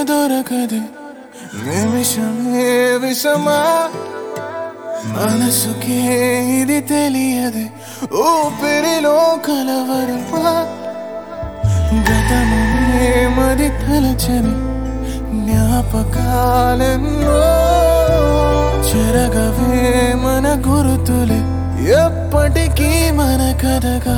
దొరకదు నిమిషమే విషమా మనసుకే ఇది తెలియదు ఊపిరిలో కలవరమా గతమునే మది తలచని జ్ఞాపకాలెన్నో చెరగవే మన గురుతులే ఎప్పటికీ మన కథగా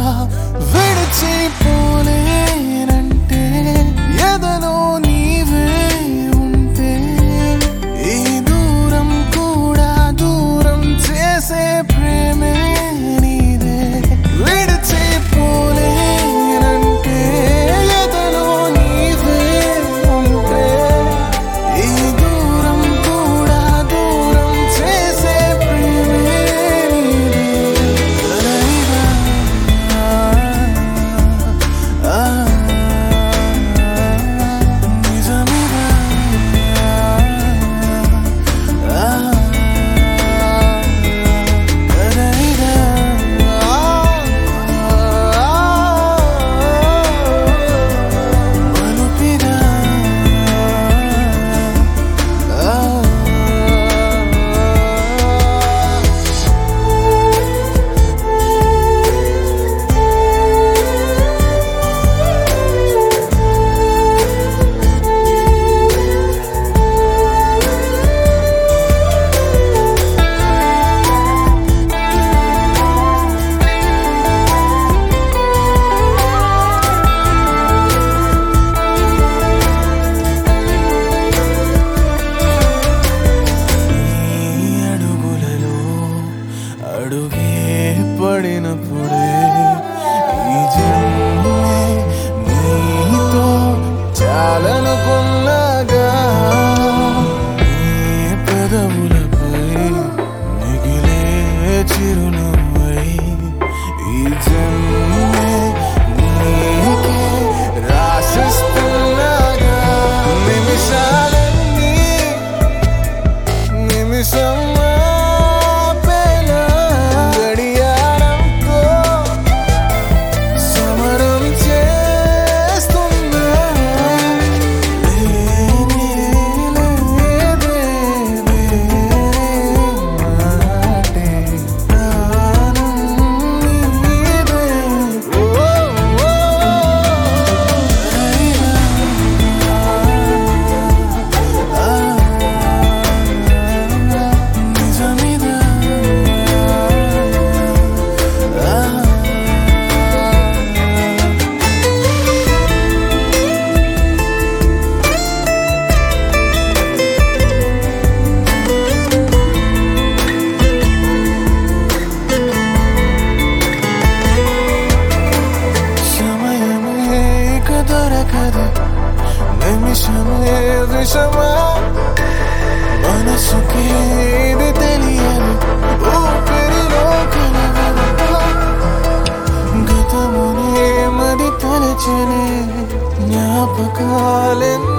విడిచిపోలేనంటే ఎదలో నీవే ఉంటే ఈ దూరం కూడా దూరం చేసే ప్రేమే నీదే విడిచిపోలేనంటే ఎదలో నీవే ఉంటే ఈ దూరం కూడా దూరం చేసే ప్రేమే నీదే తలైవా ఆ నిజమిదా ఆ తలైవా మనుపిదా ఆ నీ అడుగులలో అడుగే పడినప్పుడే ఈ జన్మే నీతో చాలనుకున్నాగా నీ పెదవులపై మిగిలే చిరునవ్వై ఈ జన్మే నీకే రాసిస్తున్నాగా నిమిషాలన్నీ నిమిషం ఆపేలా గడియారంతో సమరం చేస్తున్నా లేనే లేదే మాటే ప్రాణం నీదే ఓ ఓ నిజమిదా సమయమే ఇక దొరకదు నిమిషమే విషమా మనసుకే ఇది తెలియదు ఊపిరిలో కలవదు గతమునే మది తలచనే జ్ఞాపకాలెన్నో